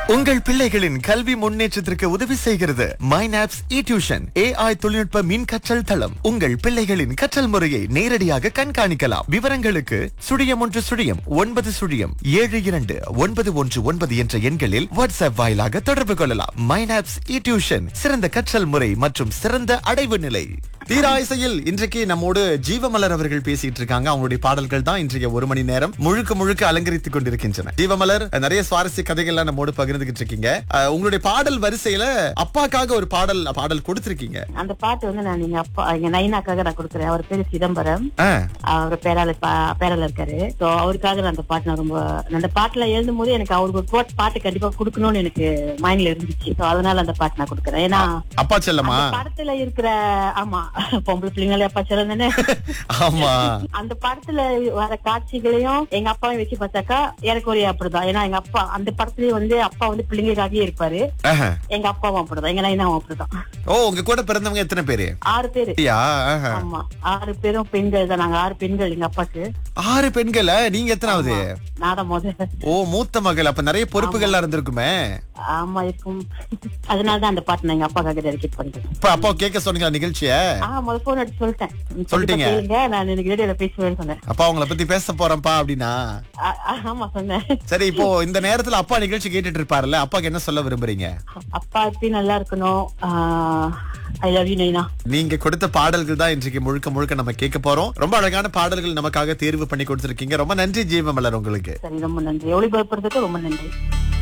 உங்கள் பிள்ளைகளின் கல்வி முன்னேற்றத்திற்கு உதவி செய்கிறது மைனாப்ஸ் இ டியூஷன் ஏஐ தொழில்நுட்ப மின் கற்றல் தளம் உங்கள் பிள்ளைகளின் கற்றல் முறையை நேரடியாக கண்காணிக்கலாம் விவரங்களுக்கு சுழியம் ஒன்று சுழியம் ஒன்பது சுழியம் ஏழு இரண்டு ஒன்பது ஒன்று ஒன்பது என்ற எண்களில் வாட்ஸ்அப் வாயிலாக தொடர்பு கொள்ளலாம் மைனாப்ஸ் இ டியூஷன் சிறந்த கற்றல் முறை மற்றும் சிறந்த அடைவு நிலை தீராயிசையில் இன்றைக்கு நம்மோடு ஜீவமலர் அவர்கள் பேசிட்டு இருக்காங்க அவங்களுடைய பாடல்கள் தான் இன்றைய ஒரு மணி நேரம் முழுக்க முழுக்க அலங்கரித்துக் கொண்டிருக்கின்றன ஜீவமலர் நிறைய சுவாரஸ்ய கதைகள்லாம் நம்மோடு பகிர்ந்துகிட்டு இருக்கீங்க அஹ், உங்களுடைய பாடல் வரிசையில அப்பாக்காக ஒரு பாடல் பாடல் கொடுத்திருக்கீங்க அந்த பாட்டு வந்து நான் எங்க அப்பா எங்க நைனாக்காக நான் கொடுக்குறேன் அவர் பேரு சிதம்பரம் ஆ, அவர் பேரால பா- பேரால இருக்காரு சோ அவருக்காக நான் அந்த பாட்டு நான் ரொம்ப அந்த பாட்டுல எழுதும் போது எனக்கு அவருக்கு ஒரு பாட்டு- பாட்டு கண்டிப்பா கொடுக்கணும்னு எனக்கு மைண்ட்ல இருந்துச்சு சோ அதனால அந்த பாட்டு நான் கொடுக்குறேன் ஏன்னா அப்பா செல்லமா அந்த படத்துல இருக்கிற ஆமா பொம்பளை பிள்ளைங்களே அப்பா சொல்ல தானே ஆமா அந்த படத்துல வர காட்சிகளையும் எங்க அப்பாவையும் வச்சு பார்த்தாக்கா எனக்கு ஒரு அப்படிதான் ஏன்னா எங்க அப்பா அந்த படத்துலயும் வந்து அப்பா வந்து பிள்ளைங்களுக்காகவே இருப்பாரு ஆஹா. எங்க அப்பாவும் அப்படிதான் எங்க நைனாவும் அப்படிதான் ஓ உங்க கூட பிறந்தவங்க எத்தனை பேரு ஆறு பேரு அப்படியா? ஆஹா. ஆமா ஆறு பேரும் பெண்கள் தான் நாங்க ஆறு பெண்கள் எங்க அப்பாக்கு ஆறு பெண்கள நீங்க எத்தனாவது நான் தான் முதல்ல ஓ மூத்த மகள் அப்ப நிறைய பொறுப்புகள்லாம் இருந்திருக்குமே ஆமா இருக்கும் அதனாலதான் அந்த பாட்டு நான் எங்க அப்பாக்காக டெடிகேட் பண்றேன் இப்ப அப்பா கேட்க சொன்னீங்களா நிகழ்ச்சிய ஆ முதல் போன் அடிச்சு சொல்லிட்டேன் நீங்க சொல்லிட்டீங்க? கேளுங்க, நான் எனக்கு ரேடியோல பேசுவேன்னு சொன்னேன் அப்பா உங்களை பத்தி பேச போறேன்ப்பா அப்படின்னா ஆ, ஆ, ஆமா சொன்னேன் சரி இப்போ இந்த நேரத்துல அப்பா நிகழ்ச்சி கேட்டுட்டு இருப்பாருல்ல அப்பாக்கு என்ன சொல்ல விரும்புறீங்க அப்பா எப்பயும் நல்லா இருக்கணும் ஐ லவ் யூ நைனா நீங்க கொடுத்த பாடல்கள் தான் இன்றைக்கு முழுக்க முழுக்க நம்ம கேட்க போறோம் ரொம்ப அழகான பாடல்கள் நமக்காக தேர்வு பண்ணி கொடுத்திருக்கீங்க ரொம்ப நன்றி ஜீவமலர் உங்களுக்கு சரி ரொம்ப நன்றி ஒளிபரப்புறதுக்கு ரொம்ப நன்றி